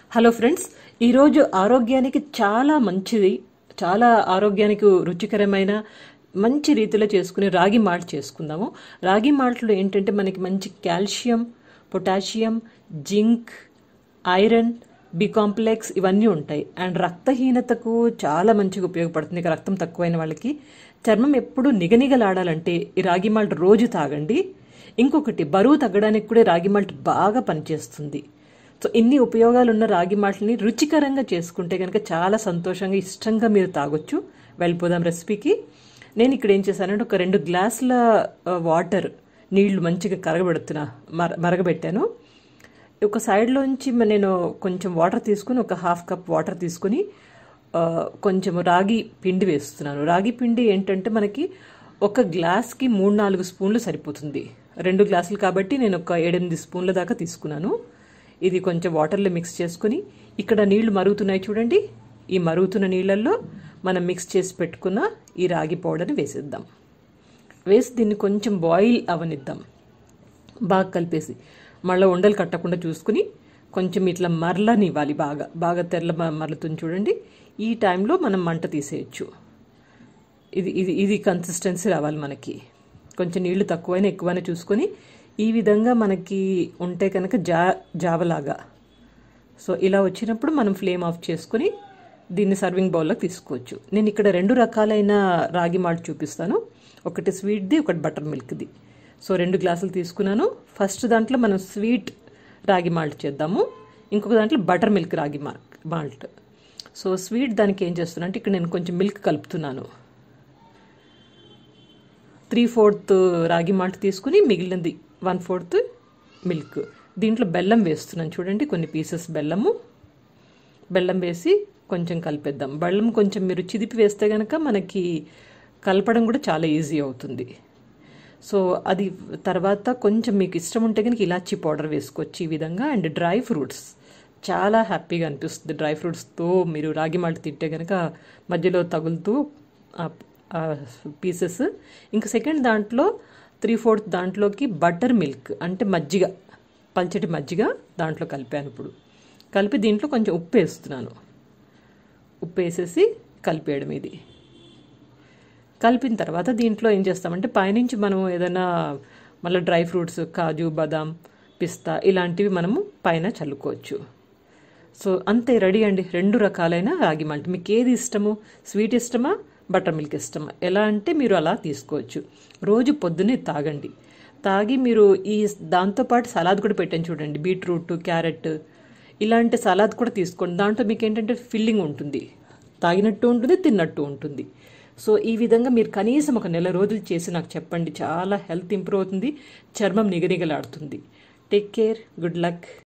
hello friends ఈరోజు ఆరోగ్యానికి చాలా మంచిది చాలా ఆరోగ్యానికి రుచికరమైన మంచి రీతిలో చేసుకుని రాగి మాల్ట్ చేసుకుందాము రాగి మాల్ట్లో ఏంటంటే మనకి మంచి calcium potassium zinc iron B complex ఇవన్నీ ఉంటాయి అండ్ రక్తహీనతకు చాలా మంచిగా ఉపయోగపడుతుంది ఇక రక్తం తక్కువైన వాళ్ళకి చర్మం ఎప్పుడు నిగనిగలాడాలంటే ఈ రాగి మాల్ట్ రోజు తాగండి ఇంకొకటి బరువు తగ్గడానికి కూడా రాగి మాల్ట్ బాగా పనిచేస్తుంది సో ఇన్ని ఉపయోగాలు ఉన్న రాగి మాల్ట్ని రుచికరంగా చేసుకుంటే కనుక చాలా సంతోషంగా ఇష్టంగా మీరు తాగొచ్చు వెళ్ళిపోదాం రెసిపీకి నేను ఇక్కడ ఏం చేశానంటే ఒక రెండు గ్లాసుల ఆ, వాటర్ నీళ్లు మంచిగా కరగబెడుతున్నా మర మరగబెట్టాను ఒక సైడ్లోంచి నేను కొంచెం వాటర్ తీసుకుని ఒక హాఫ్ కప్ వాటర్ తీసుకుని ఆ, కొంచెం రాగి పిండి వేస్తున్నాను రాగి పిండి ఏంటంటే మనకి ఒక గ్లాస్కి మూడు నాలుగు స్పూన్లు సరిపోతుంది రెండు గ్లాసులు కాబట్టి నేను ఒక ఏడెనిమిది స్పూన్ల దాకా తీసుకున్నాను ఇది కొంచెం వాటర్లో మిక్స్ చేసుకుని ఇక్కడ నీళ్లు మరుగుతున్నాయి చూడండి ఈ మరుగుతున్న నీళ్ళల్లో మనం మిక్స్ చేసి పెట్టుకున్న ఈ రాగి పౌడర్ని వేసేద్దాం వేసి దీన్ని కొంచెం బాయిల్ అవనిద్దాం బాగా కలిపేసి మళ్ళీ ఉండలు కట్టకుండా చూసుకుని కొంచెం ఇట్లా మరలనివ్వాలి బాగా బాగా తెల్ల మ- మరలుతుంది చూడండి ఈ టైంలో మనం మంట తీసేయచ్చు ఇది ఇది ఇది కన్సిస్టెన్సీ రావాలి మనకి కొంచెం నీళ్లు తక్కువైనా ఎక్కువైనా చూసుకొని ఈ విధంగా మనకి ఉంటే కనుక జా జావలాగా సో ఇలా వచ్చినప్పుడు మనం ఫ్లేమ్ ఆఫ్ చేసుకుని దీన్ని సర్వింగ్ బౌల్లోకి తీసుకోవచ్చు నేను ఇక్కడ రెండు రకాలైన రాగి మాల్ట్ చూపిస్తాను ఒకటి స్వీట్ది ఒకటి బటర్ మిల్క్ది సో రెండు గ్లాసులు తీసుకున్నాను ఫస్ట్ దాంట్లో మనం స్వీట్ రాగి మాల్ట్ చేద్దాము ఇంకొక దాంట్లో బటర్ మిల్క్ రాగి మా మాల్ట్ సో స్వీట్ దానికి ఏం చేస్తున్నా అంటే ఇక్కడ నేను కొంచెం మిల్క్ కలుపుతున్నాను త్రీ ఫోర్త్ రాగి మాల్ట్ తీసుకుని మిగిలినది వన్ ఫోర్త్ మిల్క్ దీంట్లో బెల్లం వేస్తున్నాను చూడండి కొన్ని పీసెస్ బెల్లము బెల్లం వేసి కొంచెం కలిపేద్దాం బెల్లం కొంచెం మీరు చిదిపి వేస్తే కనుక మనకి కలపడం కూడా చాలా ఈజీ అవుతుంది సో అది తర్వాత కొంచెం మీకు ఇష్టం ఉంటే కనుక ఇలాచీ పౌడర్ వేసుకోవచ్చు ఈ విధంగా అండ్ డ్రై ఫ్రూట్స్ చాలా హ్యాపీగా అనిపిస్తుంది డ్రై ఫ్రూట్స్తో మీరు రాగి మాల్ట్ తింటే కనుక మధ్యలో తగులుతూ పీసెస్ ఇంకా సెకండ్ దాంట్లో త్రీ ఫోర్త్ దాంట్లోకి బటర్ మిల్క్ అంటే మజ్జిగ పల్చటి మజ్జిగ దాంట్లో కలిపాను ఇప్పుడు కలిపి దీంట్లో కొంచెం ఉప్పు వేస్తున్నాను ఉప్పు వేసేసి కలిపేయడం ఇది కలిపిన తర్వాత దీంట్లో ఏం చేస్తామంటే పైనుంచి మనం ఏదైనా మళ్ళీ డ్రై ఫ్రూట్స్ కాజు బాదాం పిస్తా ఇలాంటివి మనము పైన చల్లుకోవచ్చు సో అంతే రెడీ అండి రెండు రకాలైన రాగి మాల్ట్ మీకు ఏది ఇష్టము స్వీట్ ఇష్టమా బటర్ మిల్క్ ఇష్టమా ఎలా అంటే మీరు అలా తీసుకోవచ్చు రోజు పొద్దున్నే తాగండి తాగి మీరు ఈ దాంతోపాటు సలాద్ కూడా పెట్టాను చూడండి బీట్రూట్ క్యారెట్ ఇలాంటి సలాద్ కూడా తీసుకోండి దాంట్లో మీకు ఏంటంటే ఫిల్లింగ్ ఉంటుంది తాగినట్టు ఉంటుంది తిన్నట్టు ఉంటుంది సో ఈ విధంగా మీరు కనీసం ఒక నెల రోజులు చేసి నాకు చెప్పండి చాలా హెల్త్ ఇంప్రూవ్ అవుతుంది చర్మం నిగనిగలాడుతుంది టేక్ కేర్ గుడ్ లక్